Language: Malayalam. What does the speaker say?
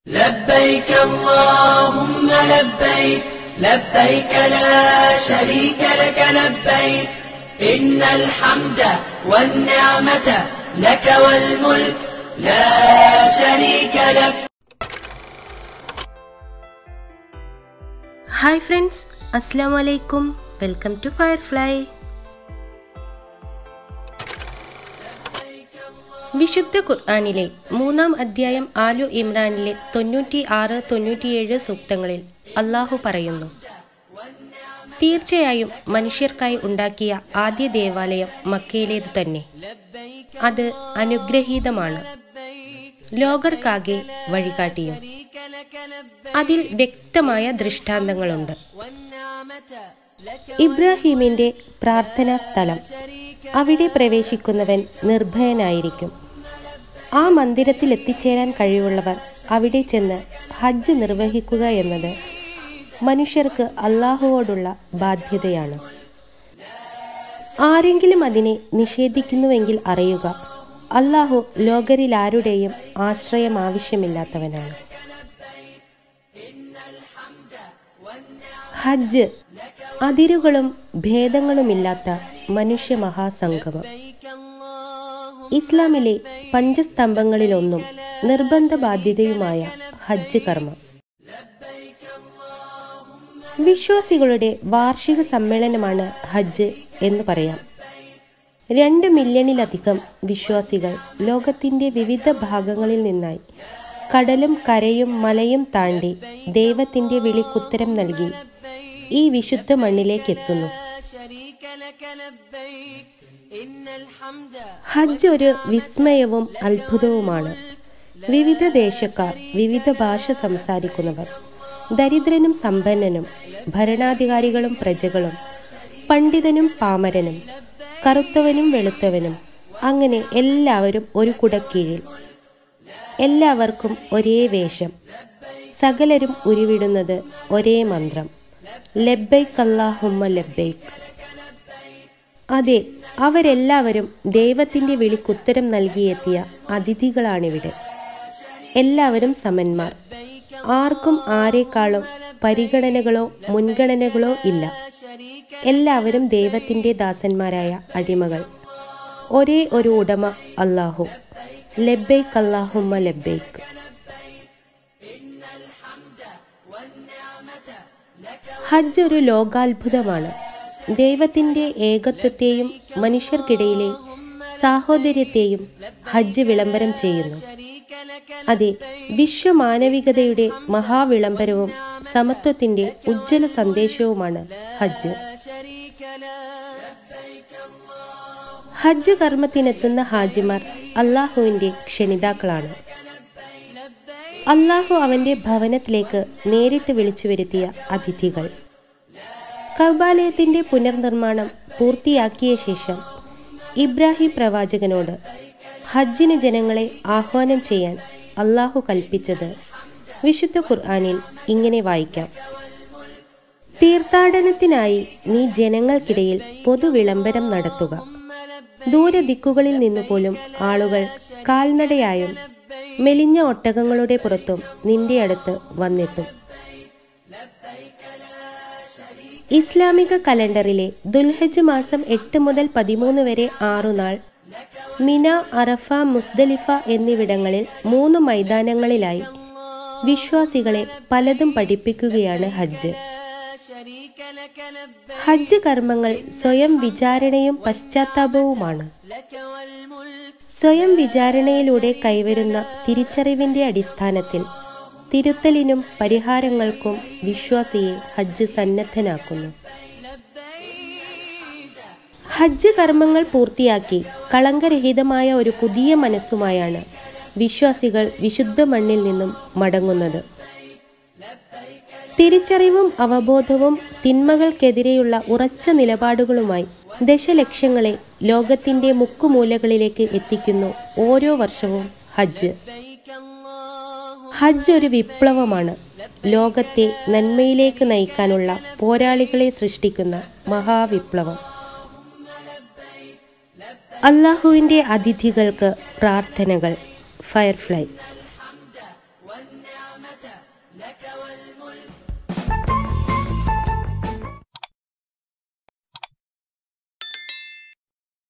لبيك اللهم لبيك لبيك لا شريك لك لبيك إن الحمد والنعمة لك والملك لا شريك لك ഹായ് ഫ്രണ്ട്സ് അസ്സാം വലൈക്കും വെൽക്കം ടു ഫയർഫ്ലൈ വിശുദ്ധ ഖുർആാനിലെ മൂന്നാം അധ്യായം ആലു ഇമ്രാനിലെ തൊണ്ണൂറ്റി ആറ് തൊണ്ണൂറ്റിയേഴ് സൂക്തങ്ങളിൽ അള്ളാഹു പറയുന്നു തീർച്ചയായും മനുഷ്യർക്കായി ഉണ്ടാക്കിയ ആദ്യ ദേവാലയം മക്കയിലേതു തന്നെ അത് അനുഗ്രഹീതമാണ് ലോകർക്കാകെ വഴികാട്ടിയും അതിൽ വ്യക്തമായ ദൃഷ്ടാന്തങ്ങളുണ്ട് ഇബ്രാഹീമിന്റെ പ്രാർത്ഥനാ സ്ഥലം അവിടെ പ്രവേശിക്കുന്നവൻ നിർഭയനായിരിക്കും ആ മന്ദിരത്തിൽ എത്തിച്ചേരാൻ കഴിവുള്ളവർ അവിടെ ചെന്ന് ഹജ്ജ് നിർവഹിക്കുക എന്നത് മനുഷ്യർക്ക് അള്ളാഹുവോടുള്ള ബാധ്യതയാണ് ആരെങ്കിലും അതിനെ നിഷേധിക്കുന്നുവെങ്കിൽ അറിയുക അള്ളാഹു ലോകരിൽ ആരുടെയും ആശ്രയം ആവശ്യമില്ലാത്തവനാണ് ഹജ്ജ് അതിരുകളും ഭേദങ്ങളുമില്ലാത്ത മനുഷ്യ മഹാസംഗമം ഇസ്ലാമിലെ പഞ്ചസ്തംഭങ്ങളിലൊന്നും നിർബന്ധ ബാധ്യതയുമായ ഹജ്ജ് കർമ്മം വിശ്വാസികളുടെ വാർഷിക സമ്മേളനമാണ് ഹജ്ജ് എന്ന് പറയാം രണ്ട് മില്യണിലധികം വിശ്വാസികൾ ലോകത്തിന്റെ വിവിധ ഭാഗങ്ങളിൽ നിന്നായി കടലും കരയും മലയും താണ്ടി ദൈവത്തിന്റെ വിളിക്കുത്തരം നൽകി ഈ വിശുദ്ധ മണ്ണിലേക്ക് എത്തുന്നു ഹജ്ജ് ഒരു വിസ്മയവും അത്ഭുതവുമാണ് വിവിധ ദേശക്കാർ വിവിധ ഭാഷ സംസാരിക്കുന്നവർ ദരിദ്രനും സമ്പന്നനും ഭരണാധികാരികളും പ്രജകളും പണ്ഡിതനും പാമരനും കറുത്തവനും വെളുത്തവനും അങ്ങനെ എല്ലാവരും ഒരു കുടക്കീഴിൽ എല്ലാവർക്കും ഒരേ വേഷം സകലരും ഉരുവിടുന്നത് ഒരേ മന്ത്രം ലബ്ബൈക്ക് അല്ലാഹുമ്മ ലബ്ബൈക്ക് അതെ അവരെല്ലാവരും ദൈവത്തിന്റെ വിളിക്കുത്തരം നൽകിയെത്തിയ അതിഥികളാണിവിടെ എല്ലാവരും സമന്മാർ ആർക്കും ആരെക്കാളും പരിഗണനകളോ മുൻഗണനകളോ ഇല്ല എല്ലാവരും ദൈവത്തിന്റെ ദാസന്മാരായ അടിമകൾ ഒരേ ഒരു ഉടമ അല്ലാഹു ലബ്ബൈക്ക് അല്ലാഹുമ്മ ലബ്ബൈക്ക് ഹജ്ജ് ഒരു ലോകാത്ഭുതമാണ് ദൈവത്തിന്റെ ഏകത്വത്തെയും മനുഷ്യർക്കിടയിലെ സാഹോദര്യത്തെയും ഹജ്ജ് വിളംബരം ചെയ്യുന്നു അതെ വിശ്വമാനവികതയുടെ മഹാവിളംബരവും സമത്വത്തിന്റെ ഉജ്ജ്വല സന്ദേശവുമാണ് ഹജ്ജ് ഹജ്ജ് കർമ്മത്തിനെത്തുന്ന ഹാജിമാർ അള്ളാഹുവിന്റെ ക്ഷണിതാക്കളാണ് അള്ളാഹു അവന്റെ ഭവനത്തിലേക്ക് നേരിട്ട് വിളിച്ചു വരുത്തിയ അതിഥികൾ കൗബാലയത്തിന്റെ പുനർനിർമ്മാണം പൂർത്തിയാക്കിയ ശേഷം ഇബ്രാഹിം പ്രവാചകനോട് ഹജ്ജിന് ജനങ്ങളെ ആഹ്വാനം ചെയ്യാൻ അള്ളാഹു കൽപ്പിച്ചത് വിശുദ്ധ ഖുർആാനിൽ ഇങ്ങനെ വായിക്കാം തീർത്ഥാടനത്തിനായി നീ ജനങ്ങൾക്കിടയിൽ പൊതുവിളംബരം നടത്തുക ദൂരദിക്കുകളിൽ നിന്നു പോലും ആളുകൾ കാൽനടയായും മെലിഞ്ഞ ഒട്ടകങ്ങളുടെ പുറത്തും നിന്റെ അടുത്ത് വന്നെത്തും ഇസ്ലാമിക കലണ്ടറിലെ ദുൽഹജ് മാസം എട്ട് മുതൽ പതിമൂന്ന് വരെ ആറുനാൾ മിന അറഫ മുസ്ദലിഫ എന്നിവിടങ്ങളിൽ മൂന്ന് മൈതാനങ്ങളിലായി വിശ്വാസികളെ പലതും പഠിപ്പിക്കുകയാണ് ഹജ്ജ് ഹജ്ജ് കർമ്മങ്ങൾ സ്വയം വിചാരണയും പശ്ചാത്താപവുമാണ് സ്വയം വിചാരണയിലൂടെ കൈവരുന്ന തിരിച്ചറിവിന്റെ അടിസ്ഥാനത്തിൽ തിരുത്തലിനും പരിഹാരങ്ങൾക്കും വിശ്വാസിയെ ഹജ്ജ് സന്നദ്ധനാക്കുന്നു ഹജ്ജ് കർമ്മങ്ങൾ പൂർത്തിയാക്കി കളങ്കരഹിതമായ ഒരു പുതിയ മനസ്സുമായാണ് വിശ്വാസികൾ വിശുദ്ധ മണ്ണിൽ നിന്നും മടങ്ങുന്നത് തിരിച്ചറിവും അവബോധവും തിന്മകൾക്കെതിരെയുള്ള ഉറച്ച നിലപാടുകളുമായി ദശലക്ഷങ്ങളെ ലോകത്തിന്റെ മുക്കുമൂലകളിലേക്ക് എത്തിക്കുന്നു ഓരോ വർഷവും ഹജ്ജ് ഹജ്ജ് ഒരു വിപ്ലവമാണ് ലോകത്തെ നന്മയിലേക്ക് നയിക്കാനുള്ള പോരാളികളെ സൃഷ്ടിക്കുന്ന മഹാവിപ്ലവം അള്ളാഹുവിൻ്റെ അതിഥികൾക്ക് പ്രാർത്ഥനകൾ ഫയർഫ്ലൈ والنعمة لك والملك